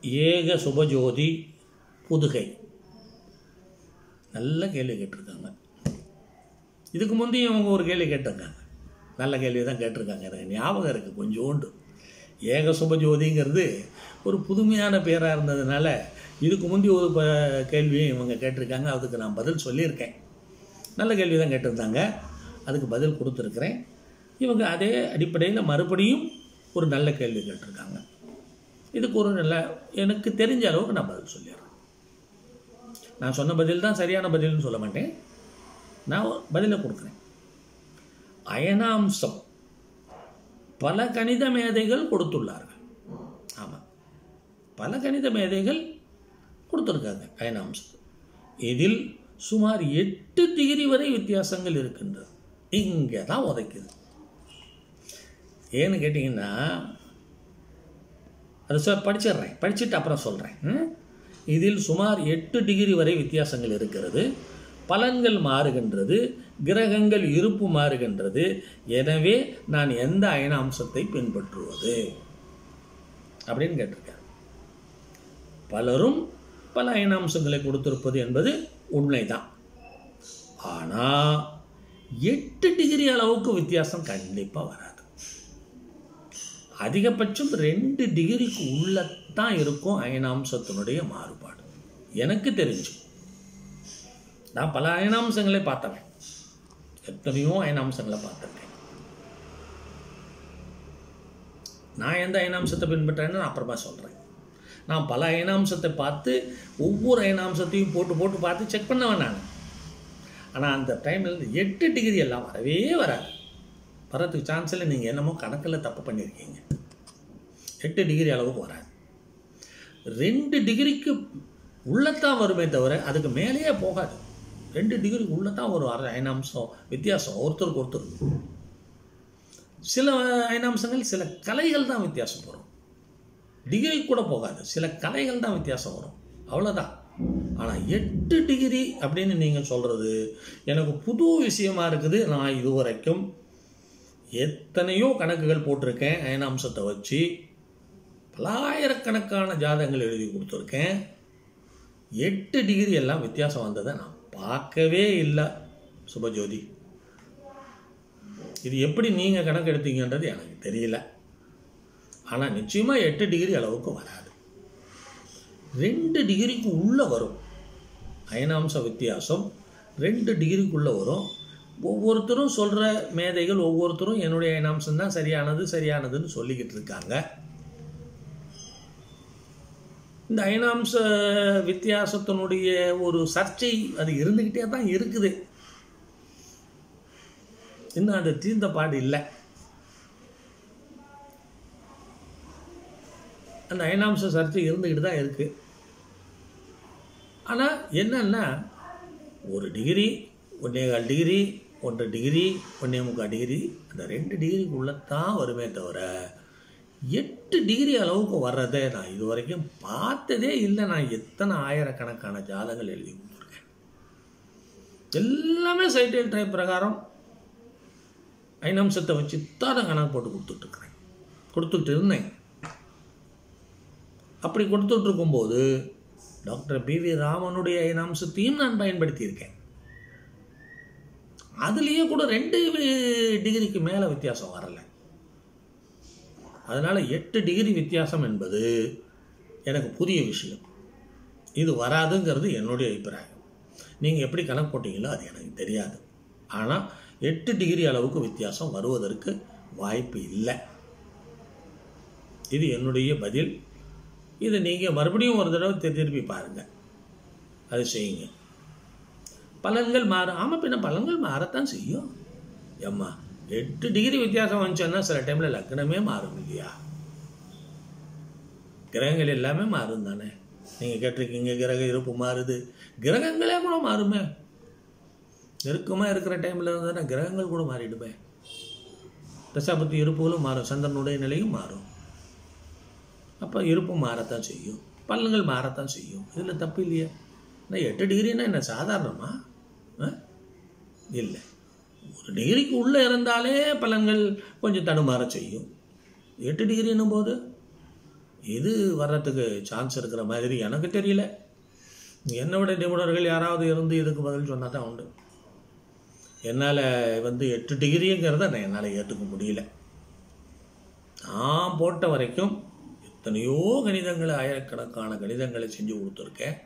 ஏக சுபஜோதி புதுகை நல்ல கேள்வி கேட்டிருக்காங்க இதுக்கு முந்தையும் அவங்க ஒரு கேள்வி கேட்டிருக்காங்க நல்ல கேள்வி தான் கேட்டிருக்காங்க எனக்கு ஞாபகம் இருக்குது கொஞ்சோண்டு ஏக சுபஜோதிங்கிறது ஒரு புதுமையான பேராக இருந்ததுனால இதுக்கு முந்தி ஒரு ப- கேள்வியும் இவங்க கேட்டிருக்காங்க அதுக்கு நான் பதில் சொல்லியிருக்கேன் நல்ல கேள்வி தான் கேட்டிருந்தாங்க அதுக்கு பதில் கொடுத்துருக்குறேன் இவங்க அதே அடிப்படையில் மறுபடியும் ஒரு நல்ல கேள்வி கேட்டிருக்காங்க இதுக்கு ஒரு நல்ல எனக்கு தெரிஞ்ச அளவுக்கு நான் பதில் சொல்லிடுறேன் நான் சொன்ன பதில் தான் சரியான பதில்னு சொல்ல மாட்டேன் நான் ஒரு பதிலை கொடுக்குறேன் அயனாம்சம் பல கணித மேதைகள் கொடுத்துள்ளார்கள் ஆமாம் பல கணித மேதைகள் கொடுத்துருக்காங்க அயனாம்சம் இதில் சுமார் எட்டு டிகிரி வரை வித்தியாசங்கள் இருக்கின்றது இங்கே தான் உதைக்குது ஏன்னு கேட்டிங்கன்னா அதை சொ படிச்சிடுறேன் படிச்சுட்டு அப்புறம் சொல்கிறேன் இதில் சுமார் எட்டு டிகிரி வரை வித்தியாசங்கள் இருக்கிறது பலன்கள் மாறுகின்றது கிரகங்கள் இருப்பு மாறுகின்றது எனவே நான் எந்த அயன அம்சத்தை பின்பற்றுவது அப்படின்னு கேட்டிருக்கார் பலரும் பல அயன அம்சங்களை கொடுத்திருப்பது என்பது உண்மைதான் ஆனால் எட்டு டிகிரி அளவுக்கு வித்தியாசம் கண்டிப்பாக வராது அதிகபட்சம் ரெண்டு டிகிரிக்கு உள்ளத்தான் இருக்கும் அயனாம்சத்தினுடைய மாறுபாடு எனக்கு தெரிஞ்சு நான் பல அயனாம்சங்களை பார்த்தவன் எத்தனையோ அயனாம்சங்களை பார்த்துருக்கேன் நான் எந்த அயனாம்சத்தை பின்பற்றேன்னு நான் அப்புறமா சொல்கிறேன் நான் பல அயனாம்சத்தை பார்த்து ஒவ்வொரு அயனாம்சத்தையும் போட்டு போட்டு பார்த்து செக் பண்ணவன் நான் ஆனால் அந்த டைமில் எட்டு டிகிரி எல்லாம் வரவே வராது வரதுக்கு சான்ஸ் இல்லை நீங்கள் என்னமோ கணக்கில் தப்பு பண்ணியிருக்கீங்க எட்டு டிகிரி அளவுக்கு வராது ரெண்டு டிகிரிக்கு உள்ளத்தான் வருமே தவிர அதுக்கு மேலேயே போகாது ரெண்டு டிகிரி உள்ளத்தான் ஒரு அரை அயனாம்சம் வித்தியாசம் ஒருத்தருக்கு ஒருத்தர் சில அயனாம்சங்கள் சில கலைகள் தான் வித்தியாசம் வரும் டிகிரி கூட போகாது சில கலைகள் தான் வித்தியாசம் வரும் அவ்வளோதான் ஆனால் எட்டு டிகிரி அப்படின்னு நீங்கள் சொல்கிறது எனக்கு புது விஷயமா இருக்குது நான் இதுவரைக்கும் எத்தனையோ கணக்குகள் போட்டிருக்கேன் அயனாம்சத்தை வச்சு பல்லாயிரக்கணக்கான ஜாதகங்கள் எழுதி கொடுத்துருக்கேன் எட்டு டிகிரி எல்லாம் வித்தியாசம் வந்ததை நான் பார்க்கவே இல்லை சுபஜோதி இது எப்படி நீங்கள் கணக்கு எடுத்தீங்கன்றது எனக்கு தெரியல ஆனால் நிச்சயமாக எட்டு டிகிரி அளவுக்கு வராது ரெண்டு டிகிரிக்கு உள்ளே வரும் அயனாம்ச வித்தியாசம் ரெண்டு டிகிரிக்குள்ளே வரும் ஒவ்வொருத்தரும் சொல்கிற மேதைகள் ஒவ்வொருத்தரும் என்னுடைய அயனாம்சம் தான் சரியானது சரியானதுன்னு சொல்லிக்கிட்டு இருக்காங்க இந்த அயனாம்ச வித்தியாசத்தினுடைய ஒரு சர்ச்சை அது இருந்துக்கிட்டே தான் இருக்குது இன்னும் அது தீர்ந்த பாடு இல்லை அந்த அயனாம்ச சர்ச்சை இருந்துக்கிட்டு தான் இருக்குது ஆனால் என்னன்னா ஒரு டிகிரி ஒன்றே கால் டிகிரி ஒன்றரை டிகிரி ஒன்றே முக்கால் டிகிரி அந்த ரெண்டு டிகிரிக்குள்ளே தான் வருமே தவிர எட்டு டிகிரி அளவுக்கு வர்றதை நான் இது வரைக்கும் பார்த்ததே இல்லை நான் எத்தனை ஆயிரக்கணக்கான ஜாதகங்கள் எழுதி கொடுத்துருக்கேன் எல்லாமே சைட்டல் டைப் பிரகாரம் ஐநம்சத்தை வச்சு தான் நான் கணக்கு போட்டு கொடுத்துட்ருக்குறேன் கொடுத்துட்டு இருந்தேன் அப்படி கொடுத்துட்டு இருக்கும்போது டாக்டர் பி வி ராமனுடைய ஐநம்சத்தையும் நான் பயன்படுத்தியிருக்கேன் அதுலேயே கூட ரெண்டு டிகிரிக்கு மேலே வித்தியாசம் வரலை அதனால் எட்டு டிகிரி வித்தியாசம் என்பது எனக்கு புதிய விஷயம் இது வராதுங்கிறது என்னுடைய அபிப்பிராயம் நீங்கள் எப்படி கணக்கு போட்டீங்களோ அது எனக்கு தெரியாது ஆனால் எட்டு டிகிரி அளவுக்கு வித்தியாசம் வருவதற்கு வாய்ப்பு இல்லை இது என்னுடைய பதில் இதை நீங்கள் மறுபடியும் ஒரு தடவை திரு- திருப்பி பாருங்கள் அது செய்யுங்க பலன்கள் மாறும் ஆமாம் பின்ன பலன்கள் மாறத்தான் செய்யும் ஏம்மா எட்டு டிகிரி வித்தியாசம் வந்துச்சுன்னா சில டைமில் லக்னமே மாறும் இல்லையா கிரகங்கள் எல்லாமே மாறும் தானே நீங்கள் கேட்டிருக்கீங்க கிரக இருப்பு மாறுது கிரகங்களே கூட மாறுமே நெருக்கமாக இருக்கிற டைமில் இருந்தால் கிரகங்கள் கூட மாறிடுமே தசாபத்தி இருப்புகளும் மாறும் சந்திரனுடைய நிலையும் மாறும் அப்போ இருப்பு மாறத்தான் செய்யும் பலன்கள் மாறத்தான் செய்யும் இதில் தப்பு இல்லையா நான் எட்டு டிகிரின்னா என்ன சாதாரணமா ஆ? இல்லை ஒரு டிகிரிக்கு உள்ளே இருந்தாலே பலன்கள் கொஞ்சம் தடுமாற செய்யும் எட்டு டிகிரின்னும் போது இது வர்றதுக்கு சான்ஸ் இருக்கிற மாதிரி எனக்கு தெரியல என்னை விட நிபுணர்கள் யாராவது இருந்து இதுக்கு பதில் சொன்னால் தான் உண்டு என்னால் வந்து எட்டு டிகிரிங்கிறத நான் என்னால் ஏற்றுக்க முடியல நான் போட்ட வரைக்கும் எத்தனையோ கணிதங்களை ஆயிரக்கணக்கான கணிதங்களை செஞ்சு கொடுத்துருக்கேன்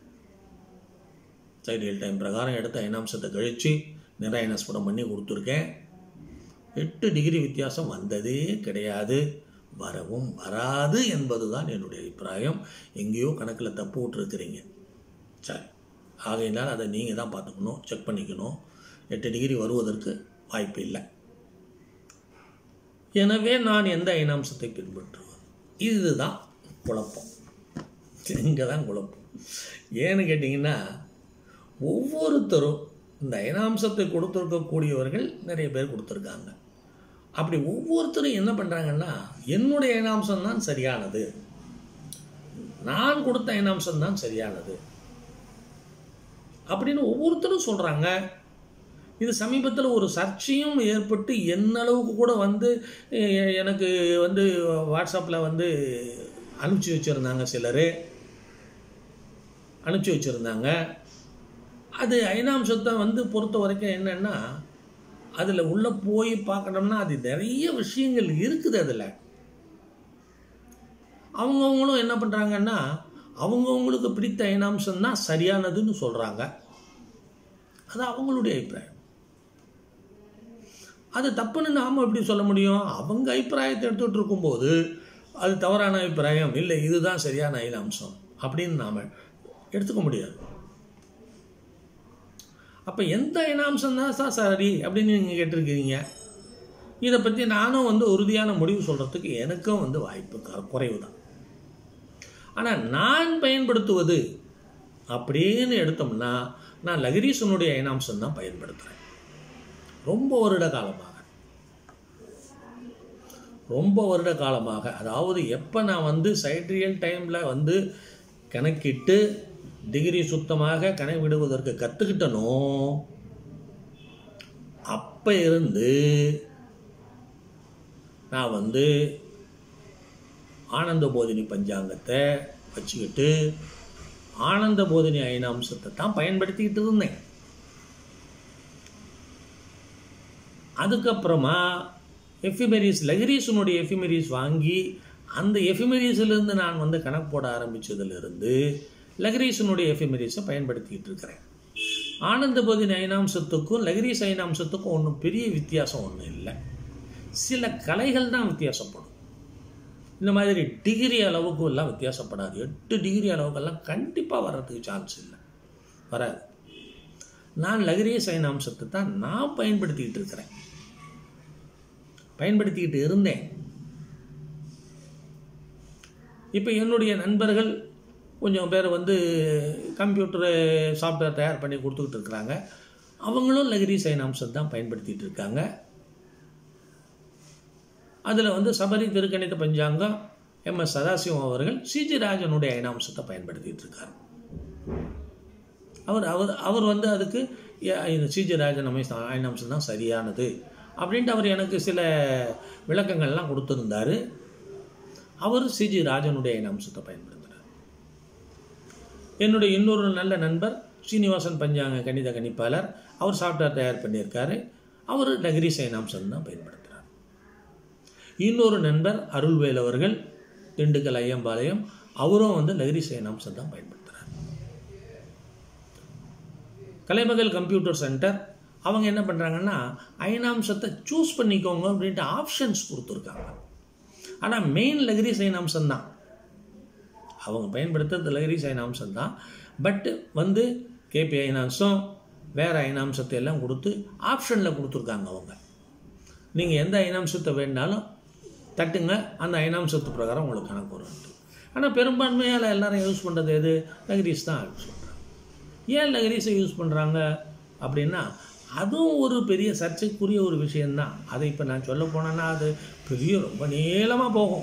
சைடியல் டைம் பிரகாரம் எடுத்த ஐநாம்சத்தை கழித்து நிராயண ஸ்புடம் பண்ணி கொடுத்துருக்கேன் எட்டு டிகிரி வித்தியாசம் வந்ததே கிடையாது வரவும் வராது என்பது தான் என்னுடைய அபிப்பிராயம் எங்கேயோ கணக்கில் தப்பு விட்டுருக்கிறீங்க சரி ஆகையினால் அதை நீங்கள் தான் பார்த்துக்கணும் செக் பண்ணிக்கணும் எட்டு டிகிரி வருவதற்கு வாய்ப்பு இல்லை எனவே நான் எந்த ஐநாம்சத்தை பின்பற்றுவேன் இதுதான் குழப்பம் இங்கே தான் குழப்பம் ஏன்னு கேட்டிங்கன்னா ஒவ்வொருத்தரும் இந்த ஐநாம்சத்தை கொடுத்துருக்கக்கூடியவர்கள் நிறைய பேர் கொடுத்துருக்காங்க அப்படி ஒவ்வொருத்தரும் என்ன பண்ணுறாங்கன்னா என்னுடைய ஐநாம்சம் தான் சரியானது நான் கொடுத்த ஐநாம்சம் தான் சரியானது அப்படின்னு ஒவ்வொருத்தரும் சொல்கிறாங்க இது சமீபத்தில் ஒரு சர்ச்சையும் ஏற்பட்டு என்ன அளவுக்கு கூட வந்து எ- எனக்கு வந்து வாட்ஸ்அப்பில் வந்து அனுப்பிச்சி வச்சுருந்தாங்க சிலர் அனுப்பிச்சி வச்சுருந்தாங்க அது ஐநாம்சத்தை வந்து பொறுத்த வரைக்கும் என்னென்னா அதில் உள்ளே போய் பார்க்கணும்னா அது நிறைய விஷயங்கள் இருக்குது அதில் அவங்கவுங்களும் என்ன பண்ணுறாங்கன்னா அவங்கவுங்களுக்கு பிடித்த ஐநாம்சம் தான் சரியானதுன்னு சொல்கிறாங்க அது அவங்களுடைய அபிப்பிராயம் அது தப்புன்னு நாம் எப்படி சொல்ல முடியும் அவங்க அபிப்பிராயத்தை எடுத்துகிட்டு இருக்கும்போது அது தவறான அபிப்பிராயம் இல்லை இதுதான் சரியான ஐநாம்சம் அப்படின்னு நாம் எடுத்துக்க முடியாது அப்போ எந்த இனாம்சம் தான் சார் சரி அப்படின்னு நீங்கள் கேட்டிருக்கிறீங்க இதை பற்றி நானும் வந்து உறுதியான முடிவு சொல்கிறதுக்கு எனக்கும் வந்து வாய்ப்பு க- குறைவு தான் ஆனால் நான் பயன்படுத்துவது அப்படின்னு எடுத்தோம்னா நான் லகரீசனுடைய ஐனாம்சம் தான் பயன்படுத்துகிறேன் ரொம்ப வருட காலமாக ரொம்ப வருட காலமாக அதாவது எப்போ நான் வந்து சைட்ரியல் டைமில் வந்து கணக்கிட்டு டிகிரி சுத்தமாக கணக்கிடுவதற்கு கற்றுக்கிட்டனோ அப்போ இருந்து நான் வந்து ஆனந்த போதினி பஞ்சாங்கத்தை வச்சுக்கிட்டு ஆனந்த போதினி ஐநாம்சத்தை தான் பயன்படுத்திக்கிட்டு இருந்தேன் அதுக்கப்புறமா எஃபிமெரிஸ் லஹரீசனுடைய எஃபிமெரிஸ் வாங்கி அந்த எஃபிமெரிஸிலிருந்து நான் வந்து கணக்கு போட ஆரம்பித்ததிலிருந்து லஹரீசனுடைய எஃபிமெரிஸை பயன்படுத்திக்கிட்டு இருக்கிறேன் ஆனந்த போதினி ஐநாம்சத்துக்கும் லஹரீஸ் ஐநாம்சத்துக்கும் ஒன்றும் பெரிய வித்தியாசம் ஒன்றும் இல்லை சில கலைகள் தான் வித்தியாசப்படும் இந்த மாதிரி டிகிரி அளவுக்கு எல்லாம் வித்தியாசப்படாது எட்டு டிகிரி அளவுக்கெல்லாம் கண்டிப்பாக வர்றதுக்கு சான்ஸ் இல்லை வராது நான் லகரிய சைனாம்சத்தை தான் நான் பயன்படுத்திக்கிட்டு இருக்கிறேன் பயன்படுத்திக்கிட்டு இருந்தேன் இப்போ என்னுடைய நண்பர்கள் கொஞ்சம் பேர் வந்து கம்ப்யூட்டரு சாஃப்ட்வேர் தயார் பண்ணி கொடுத்துக்கிட்டு இருக்கிறாங்க அவங்களும் லகரி சைனாம்சம் தான் பயன்படுத்திகிட்டு இருக்காங்க அதில் வந்து சபரி திருக்கணித பஞ்சாங்கம் எம் எஸ் சதாசிவம் அவர்கள் சிஜி ராஜனுடைய ஐநாம்சத்தை பயன்படுத்திட்டு இருக்கார் அவர் அவர் அவர் வந்து அதுக்கு "ஏ- இந்த சிஜி ராஜன் அமை ஐநாம்சம் தான் சரியானது அப்படின்ட்டு அவர் எனக்கு சில விளக்கங்கள்லாம் கொடுத்துருந்தாரு அவர் சிஜி ராஜனுடைய ஐநாம்சத்தை பயன்படுத்தினார் என்னுடைய இன்னொரு நல்ல நண்பர் ஸ்ரீனிவாசன் பஞ்சாங்க கணித கணிப்பாளர் அவர் சாஃப்ட்வேர் தயார் பண்ணியிருக்காரு அவர் நகரி சைனாம்சம் தான் பயன்படுத்துகிறார் இன்னொரு நண்பர் அருள்வேல் அவர்கள் திண்டுக்கல் ஐயம்பாளையம் அவரும் வந்து லகரி சைனாம்சம் தான் பயன்படுத்துகிறார் கலைமகள் கம்ப்யூட்டர் சென்டர் அவங்க என்ன பண்ணுறாங்கன்னா ஐநாம்சத்தை சூஸ் பண்ணிக்கோங்க அப்படின்ட்டு ஆப்ஷன்ஸ் கொடுத்துருக்காங்க ஆனால் மெயின் லகரி சைனாம்சம் தான் அவங்க பயன்படுத்துறது லகரி சைனாம்சம் தான் பட்டு வந்து கேபி ஐநாம்சம் வேறு ஐநாம்சத்தை எல்லாம் கொடுத்து ஆப்ஷனில் கொடுத்துருக்காங்க அவங்க நீங்கள் எந்த ஐநாம்சத்தை வேணாலும் தட்டுங்க அந்த ஐநாம்சத்து பிரகாரம் உங்களுக்கு கணக்கு வரும்ட்டு ஆனால் பெரும்பான்மையால் எல்லாரும் யூஸ் பண்ணுறது எது லகரிஸ் தான் யூஸ் பண்ணுறாங்க ஏன் லகரிஸை யூஸ் பண்ணுறாங்க அப்படின்னா அதுவும் ஒரு பெரிய சர்ச்சைக்குரிய ஒரு விஷயந்தான் அதை இப்போ நான் சொல்ல போனேன்னா அது பெரிய ரொம்ப நீளமாக போகும்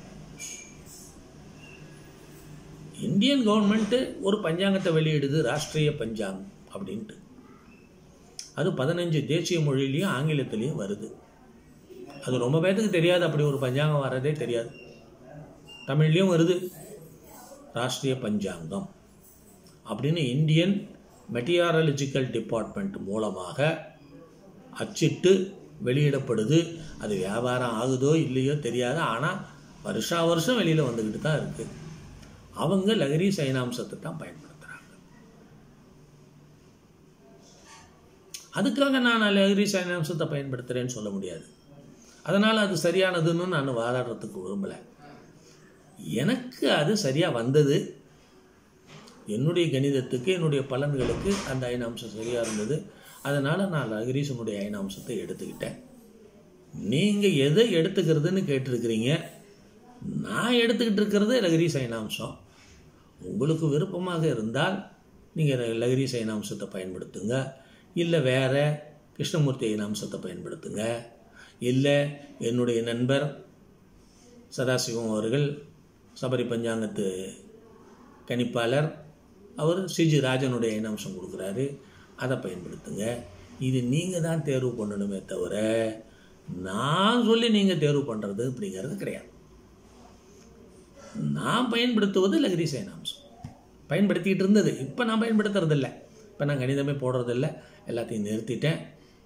இந்தியன் கவர்மெண்ட்டு ஒரு பஞ்சாங்கத்தை வெளியிடுது ராஷ்ட்ரிய பஞ்சாங்கம் அப்படின்ட்டு அது பதினஞ்சு தேசிய மொழியிலையும் ஆங்கிலத்திலையும் வருது அது ரொம்ப பேர்த்துக்கு தெரியாது அப்படி ஒரு பஞ்சாங்கம் வர்றதே தெரியாது தமிழ்லேயும் வருது ராஷ்ட்ரிய பஞ்சாங்கம் அப்படின்னு இந்தியன் மெட்டியாரலஜிக்கல் டிபார்ட்மெண்ட் மூலமாக அச்சிட்டு வெளியிடப்படுது அது வியாபாரம் ஆகுதோ இல்லையோ தெரியாது ஆனால் வருஷா வருஷம் வெளியில் வந்துக்கிட்டு தான் இருக்குது அவங்க லகரி சைனாம்சத்தை தான் பயன்படுத்துகிறாங்க அதுக்காக நான் லகரி சைனாம்சத்தை பயன்படுத்துகிறேன்னு சொல்ல முடியாது அதனால் அது சரியானதுன்னு நான் வாதாடுறதுக்கு விரும்பலை எனக்கு அது சரியாக வந்தது என்னுடைய கணிதத்துக்கு என்னுடைய பலன்களுக்கு அந்த அயனாம்சம் சரியாக இருந்தது அதனால் நான் லகரீசனுடைய அயனாம்சத்தை எடுத்துக்கிட்டேன் நீங்கள் எதை எடுத்துக்கிறதுன்னு கேட்டிருக்கிறீங்க நான் எடுத்துக்கிட்டு இருக்கிறது லகரீஸ் அயனாம்சம் உங்களுக்கு விருப்பமாக இருந்தால் நீங்கள் லகரீஸ் அயனாம்சத்தை பயன்படுத்துங்க இல்லை வேறு கிருஷ்ணமூர்த்தி அயனாம்சத்தை பயன்படுத்துங்க இல்லை என்னுடைய நண்பர் சதாசிவம் அவர்கள் சபரி பஞ்சாங்கத்து கணிப்பாளர் அவர் சிஜி ராஜனுடைய இனம்சம் கொடுக்குறாரு அதை பயன்படுத்துங்க இது நீங்கள் தான் தேர்வு பண்ணணுமே தவிர நான் சொல்லி நீங்கள் தேர்வு பண்ணுறது அப்படிங்கிறது கிடையாது நான் பயன்படுத்துவது லகரி சேனாம்சம் பயன்படுத்திக்கிட்டு இருந்தது இப்போ நான் பயன்படுத்துறது இல்லை இப்போ நான் கணிதமே போடுறதில்ல எல்லாத்தையும் நிறுத்திட்டேன்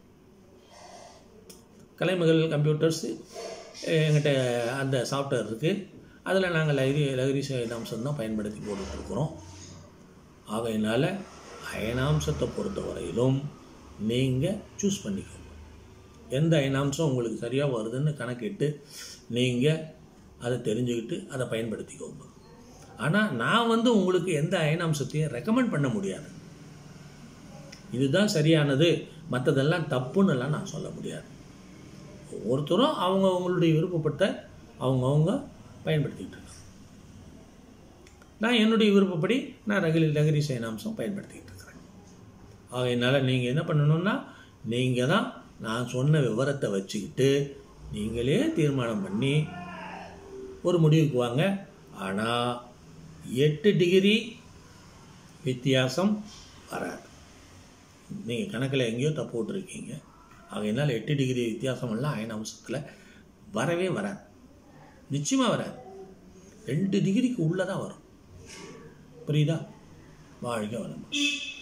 கலைமகள் கம்ப்யூட்டர்ஸு எங்கிட்ட அந்த சாஃப்ட்வேர் இருக்குது அதில் நாங்கள் லகரி லகரி அயனாம்சம் தான் பயன்படுத்தி போட்டுட்ருக்குறோம் ஆகையினால் அயனாம்சத்தை பொறுத்த வரையிலும் நீங்கள் சூஸ் பண்ணிக்கோங்க எந்த அயனாம்சம் உங்களுக்கு சரியாக வருதுன்னு கணக்கிட்டு நீங்கள் அதை தெரிஞ்சுக்கிட்டு அதை பயன்படுத்திக்கோங்க ஆனால் நான் வந்து உங்களுக்கு எந்த அயனாம்சத்தையும் ரெக்கமெண்ட் பண்ண முடியாது இதுதான் சரியானது மற்றதெல்லாம் தப்புன்னுலாம் நான் சொல்ல முடியாது ஒவ்வொருத்தரும் அவங்க அவங்களுடைய விருப்பப்பட்ட அவங்கவுங்க பயன்படுத்திக்கிட்டு இருக்காங்க நான் என்னுடைய விருப்பப்படி நான் ரகலி லகரி சேனாம்சம் பயன்படுத்திக்கிட்டு இருக்கிறேன் ஆகையினால நீங்கள் என்ன பண்ணணும்னா நீங்கள் தான் நான் சொன்ன விவரத்தை வச்சுக்கிட்டு நீங்களே தீர்மானம் பண்ணி ஒரு முடிவுக்கு வாங்க ஆனால் எட்டு டிகிரி வித்தியாசம் வராது நீங்கள் கணக்கில் எங்கேயோ தப்பு விட்டுருக்கீங்க ஆகையினால் எட்டு டிகிரி வித்தியாசமெல்லாம் அயன அம்சத்தில் வரவே வராது நிச்சயமாக வராது ரெண்டு டிகிரிக்கு உள்ளே தான் வரும் புரியுதா வாழ்க வளம்